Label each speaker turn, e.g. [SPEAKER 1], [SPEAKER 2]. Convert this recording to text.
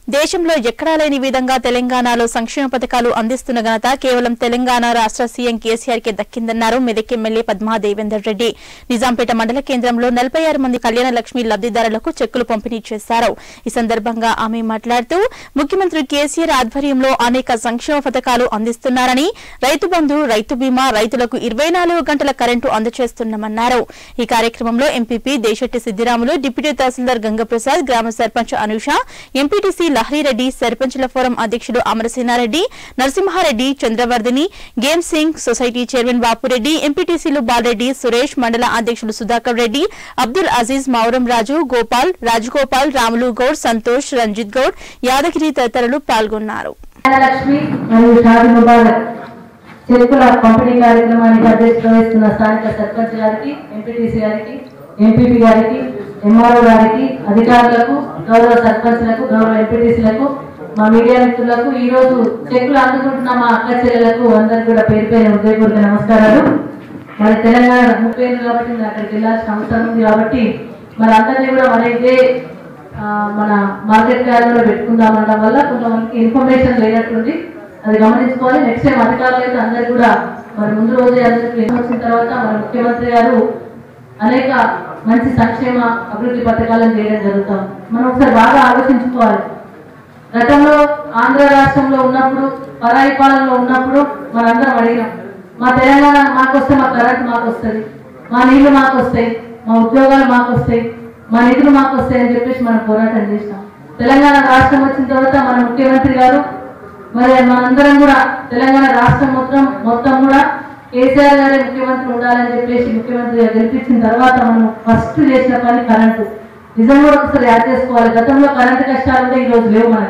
[SPEAKER 1] దేశంలో ఎక్కడా లేని విధంగా తెలంగాణలో సంక్షేమ పథకాలు అందిస్తున్న ఘనత కేవలం తెలంగాణ రాష్ట్ర సీఎం కేసీఆర్ కే దక్కిందన్నారు మెదక్ ఎమ్మెల్యే పద్మా దేవేందర్ రెడ్డి నిజాంపేట మండల కేంద్రంలో నలభై ఆరు మంది కళ్యాణ లక్ష్మి లబ్దిదారులకు చెక్కులు పంపిణీ చేశారు ఈ సందర్భంగా ఆమె మాట్లాడుతూ ముఖ్యమంత్రి కేసీఆర్ ఆధ్వర్యంలో అనేక సంక్షేమ పథకాలు అందిస్తున్నారని రైతు బంధు రైతు బీమా రైతులకు ఇరవై నాలుగు గంటల కరెంటు అందజేస్తున్నామన్నారు ఈ కార్యక్రమంలో ఎంపీపీ దేశెట్టి సిద్దిరాములు డిప్యూటీ తహసీల్దార్ గంగప్రసాద్ గ్రామ సర్పంచ్ అనూష ఎంపీటీసీ లహరిరెడ్డి సర్పంచ్ల ఫోరం అధ్యక్షుడు అమరసేనారెడ్డి నరసింహారెడ్డి చంద్రవర్ధిని గేమ్ సింగ్ సొసైటీ చైర్మన్ బాపురెడ్డి ఎంపీటీసీలు బాలరెడ్డి సురేష్ మండల అధ్యక్షుడు సుధాకర్ రెడ్డి అబ్దుల్ అజీజ్ మౌరం రాజు గోపాల్ రాజగోపాల్ రాములు గౌడ్ సంతోష్ రంజిత్ గౌడ్ యాదగిరి తదితరులు పాల్గొన్నారు
[SPEAKER 2] లక్ష్మి మరియు షాది ముబారక్ చెక్కుల పంపిణీ కార్యక్రమానికి అధ్యక్షత వహిస్తున్న స్థానిక సర్పంచ్ గారికి ఎంపీటీసీ గారికి ఎంపీపీ గారికి ఎంఆర్ఓ గారికి అధికారులకు గౌరవ సర్పంచ్లకు గౌరవ ఎంపీటీసీలకు మా మీడియా మిత్రులకు ఈ రోజు చెక్కులు అందుకుంటున్న మా అక్క చెల్లెలకు అందరికి కూడా పేరు పేరు హృదయపూర్వక నమస్కారాలు మరి తెలంగాణ ముప్పై ఎనిమిది కాబట్టి నేను అక్కడికి వెళ్ళాల్సిన అవసరం ఉంది కాబట్టి మరి అందరినీ కూడా మన ఇదే ఆ, మన మార్కెట్ యార్డ్లో పెట్టుకుందాం అనడం వల్ల కొంతమందికి ఇన్ఫర్మేషన్ లేనట్టుంది అది గమనించుకోవాలి నెక్స్ట్ టైం అధికారులు అయితే అందరు కూడా మరి ముందు రోజే అందరికి వచ్చిన తర్వాత మన ముఖ్యమంత్రి గారు అనేక మంచి సంక్షేమ అభివృద్ధి పథకాలను చేయడం జరుగుతాం మనం ఒకసారి బాగా ఆలోచించుకోవాలి గతంలో ఆంధ్ర రాష్ట్రంలో ఉన్నప్పుడు పరాయి పాలనలో ఉన్నప్పుడు మనందరం అడిగినాం మా తెలంగాణ మాకు వస్తే మా కరెంట్ మాకు వస్తుంది మా నీళ్లు మాకు వస్తాయి మా ఉద్యోగాలు మాకు వస్తాయి మా నిధులు మాకు వస్తాయి అని చెప్పేసి మనం పోరాటం చేసినాం తెలంగాణ రాష్ట్రం వచ్చిన తర్వాత మన ముఖ్యమంత్రి గారు మరి మనందరం కూడా తెలంగాణ రాష్ట్రం మొత్తం మొత్తం కూడా కేసీఆర్ గారే ముఖ్యమంత్రి ఉండాలని చెప్పేసి ముఖ్యమంత్రి గారు గెలిపించిన తర్వాత మనం ఫస్ట్ చేసిన పని కరెంటు నిజంగా కూడా ఒకసారి యాడ్ చేసుకోవాలి గతంలో కరెంటు కష్టాలు ఉంటే ఈ రోజు లేవు మనకి